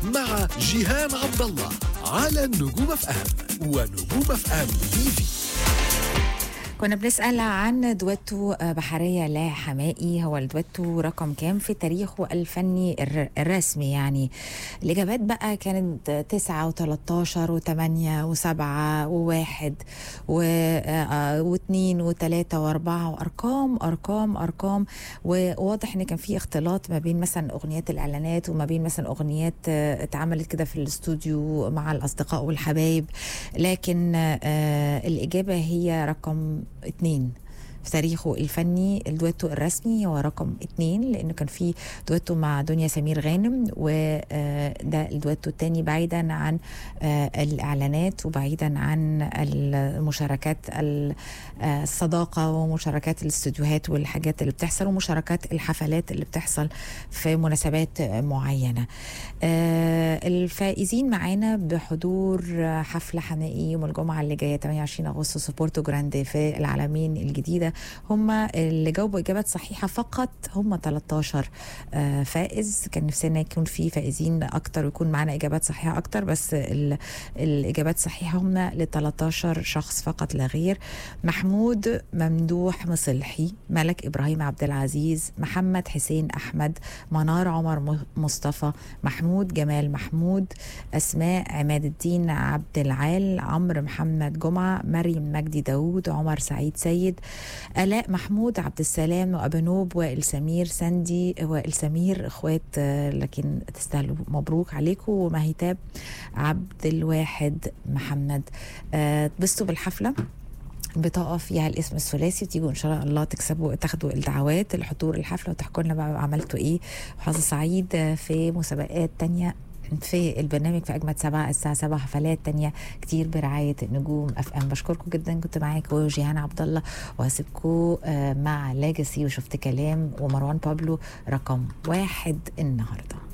مع جيهان عبد الله على النجوم اف ام ونجوم اف ام تي في كنا بنسأل عن دويتو بحرية لحمائي هو الدويتو رقم كام في تاريخه الفني الر- الرسمي يعني الإجابات بقى كانت تسعة وتلاتاشر وتمانية وسبعة وواحد و- آه، واثنين وثلاثة وأربعة وأرقام أرقام أرقام وواضح إن كان في اختلاط ما بين مثلا أغنيات الإعلانات وما بين مثلا أغنيات آه، اتعملت كده في الاستوديو مع الأصدقاء والحبايب لكن آه، الإجابة هي رقم اتنين في تاريخه الفني الدويتو الرسمي هو رقم اتنين لانه كان في دويتو مع دنيا سمير غانم وده الدويتو التاني بعيدا عن آه، الاعلانات وبعيدا عن المشاركات ال- آه، الصداقه ومشاركات الاستوديوهات والحاجات اللي بتحصل ومشاركات الحفلات اللي بتحصل في مناسبات معينه آه، الفائزين معانا بحضور آه، حفله حمائي يوم الجمعه اللي جايه 28 اغسطس في بورتو جراندي في العالمين الجديده هم اللي جاوبوا اجابات صحيحه فقط هم 13 آه، فائز كان نفسنا يكون في فائزين اكتر ويكون معانا اجابات صحيحه اكتر بس ال- الاجابات صحيحه هم ل 13 شخص فقط لا غير محمود ممدوح مصلحي ملك ابراهيم عبد العزيز محمد حسين احمد منار عمر م- مصطفى محمود جمال محمود اسماء عماد الدين عبد العال عمرو محمد جمعه مريم مجدي داوود عمر سعيد سيد الاء محمود عبد السلام وابنوب وائل سمير سندي وائل سمير اخوات آه، لكن تستاهلوا مبروك عليكم ومهيتاب عبد الواحد محمد آه، تبسطوا بالحفله بطاقة فيها الاسم الثلاثي وتيجوا ان شاء الله تكسبوا تاخدوا الدعوات لحضور الحفلة وتحكوا لنا بقى عملتوا ايه وحظ سعيد في مسابقات تانية في البرنامج في اجمد سبعة الساعه 7 حفلات تانية كتير برعايه نجوم اف ام بشكركم جدا كنت معاكم جيهان عبد الله وهسيبكم آه، مع لاجاسي وشفت كلام ومروان بابلو رقم واحد النهارده